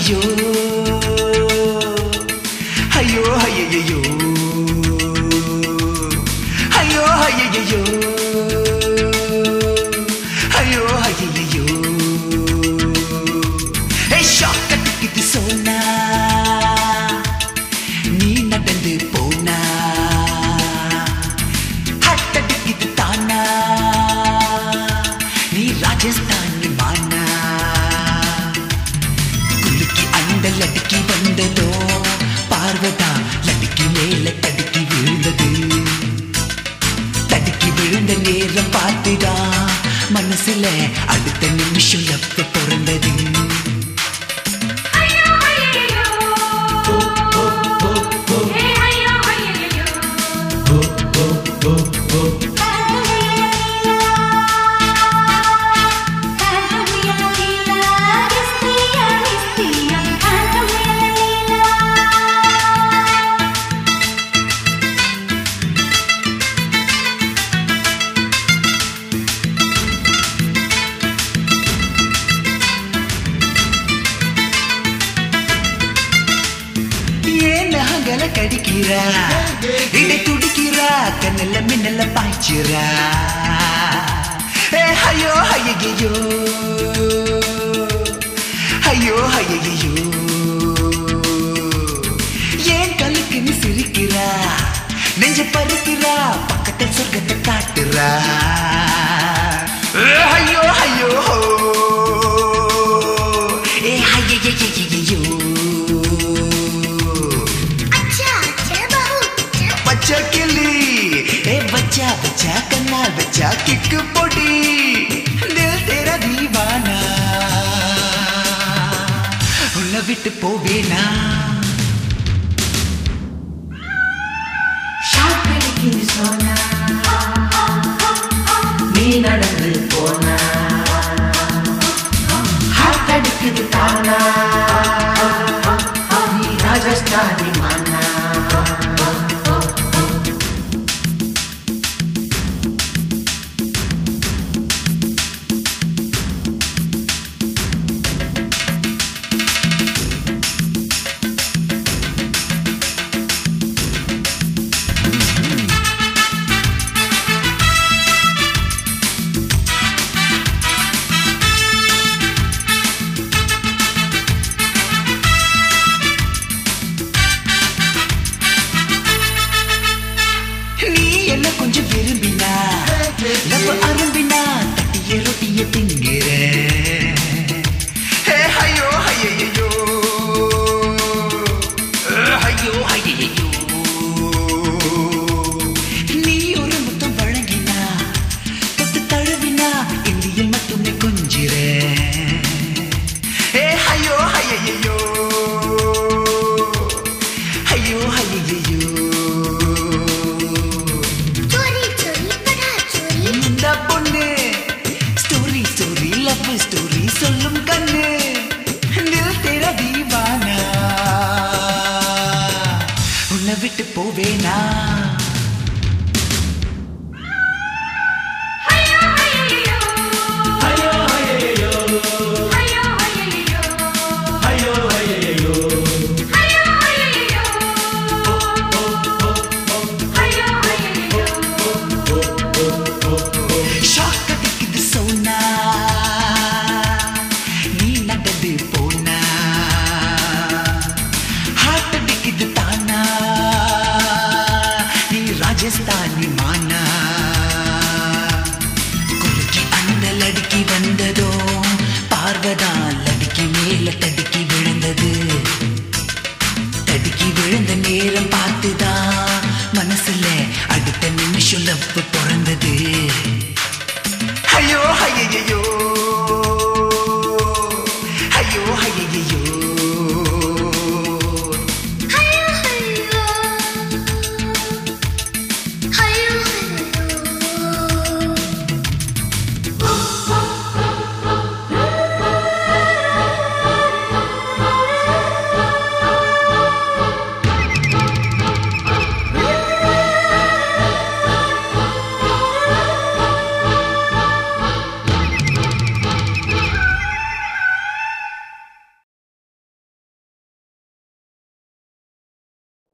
ஐயோ ஐயோ ஐயோ ஐயோ ஐயோ ஐயோ ஐயோ ஷாக் அடிக்குது சோனா நீ நடந்து போனா ஹட் அடிக்குது தானா நீ ராஜஸ்தானி மானா குலுக்கி அந்த லடுக்கி வந்ததோ பார்வதா லடுக்கி மேல தடுக்கி விழுந்தது தடுக்கி விழுந்த நேரம் பார்த்துதான் மனசுல அடுத்த நிமிஷம் எப்ப பிறந்தது ஐயோ ஐயோ ஹே ஐயோ ஐயோ ஏன் நகங்களை கடிக்கிறா இடை துடிக்கிறா கண்ணல்ல மின்னல்ல பாய்ச்சிரா ஏ ஐயோ ஐயோ ஐயோ ஐயோ ஏன் கலுக்குன்னு சிரிக்கிறா நெஞ்ச பறிக்கிறா பக்கத்தில் சொர்க்கத்தை காட்டுறா ஏ, ஐயோ ஐயோ ஏ ஐயோ बच्चा के लिए ए बच्चा बच्चा कन्ना बच्चा किक पोटी दिल तेरा दीवाना உன்னை விட்டு போவேனா ஷாக்கடிக்குது சோனா நீ நடந்து போனா ஹார்ட் அடிக்குது தானா நீ ராஜஸ்தானி மானா நீ என்ன கொஞ்சம் விரும்பினா லவ் அரும்பினா தட்டிய ரொட்டிய திங்கிற ஹே, ஐயோ ஐயோ ஐயோ ஐயோ நீ ஒரு முத்தம் வழங்கினா தொட்டு தழுவினா இந்தியில் மட்டுமே கொஞ்சிற ஏ ஐயோ ஐயோ ஐயோ ஐயோ இந்த பொண்ணு ஸ்டோரி ஸ்டோரி லவ் ஸ்டோரி சொல்லும் கண்ணு தில் தெர தீவானா உன்னை விட்டு போவேனா ஐயோ ஐயோ ஐயோ ஐயோ ஐயோ ஐயோ ஐயோ ஐயோ ஐயோ ஐயோ ஐயோ ஐயோ ஷாக் அடிக்குது சோனா நீ நடந்து போனா ஹார்ட் அடிக்குது தானா நீ ராஜஸ்தானி மானா குலுக்கி அந்த லடுக்கி வந்ததோ பார்வதா லடுக்கி மேல தடுக்கி விழுந்தது தடுக்கி விழுந்த நேரம் பார்த்துதான் மனசுல அடுத்த நிமிஷம் லவ்